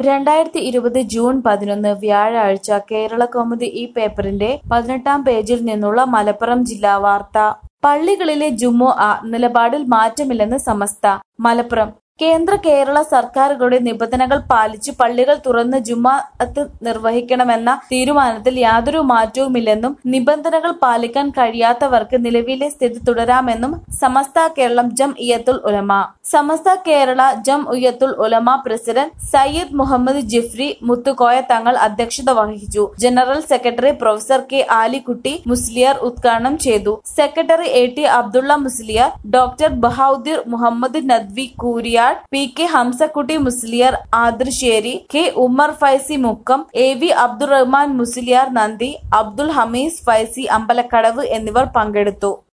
രണ്ടായിരത്തി ഇരുപത് ജൂൺ പതിനൊന്ന് വ്യാഴാഴ്ച കേരളകൗമുദി ഈ പേപ്പറിന്റെ പതിനെട്ടാം പേജിൽ നിന്നുള്ള മലപ്പുറം ജില്ലാ വാർത്ത പള്ളികളിലെ ജുമുഅ നിലപാടിൽ മാറ്റമില്ലെന്ന് സമസ്ത മലപ്പുറം കേന്ദ്ര കേരള സർക്കാരുകളുടെ നിബന്ധനകൾ പാലിച്ച് പള്ളികൾ തുറന്ന് ജുമാഅത്ത് നിർവഹിക്കണമെന്ന തീരുമാനത്തിൽ യാതൊരു മാറ്റവുമില്ലെന്നും നിബന്ധനകൾ പാലിക്കാൻ കഴിയാത്തവർക്ക് നിലവിലെ സ്ഥിതി തുടരാമെന്നും സമസ്ത കേരളം ജം ഇയത്തുൽ ഉലമ സമസ്ത കേരള ജം ഉയ്യത്തുൽ ഉലമ പ്രസിഡന്റ് സയ്യിദ് മുഹമ്മദ് ജിഫ്രി മുത്തുകോയ തങ്ങൾ അധ്യക്ഷത വഹിച്ചു general secretary professor K Alikutty Musliyar ഉദ്ഘാടനം ചെയ്തു secretary A T Abdulla Musliyar doctor Bahauddeen Muhammad Nadvi Kooriyad P K Hamzakutty Musliyar Adarsheri K Ummer Faizy Mukkam A V Abdurahman Musliyar നന്ദി അബ്ദുൽ ഹമീസ് ഫൈസി അമ്പലക്കടവ് എന്നിവർ പങ്കെടുത്തു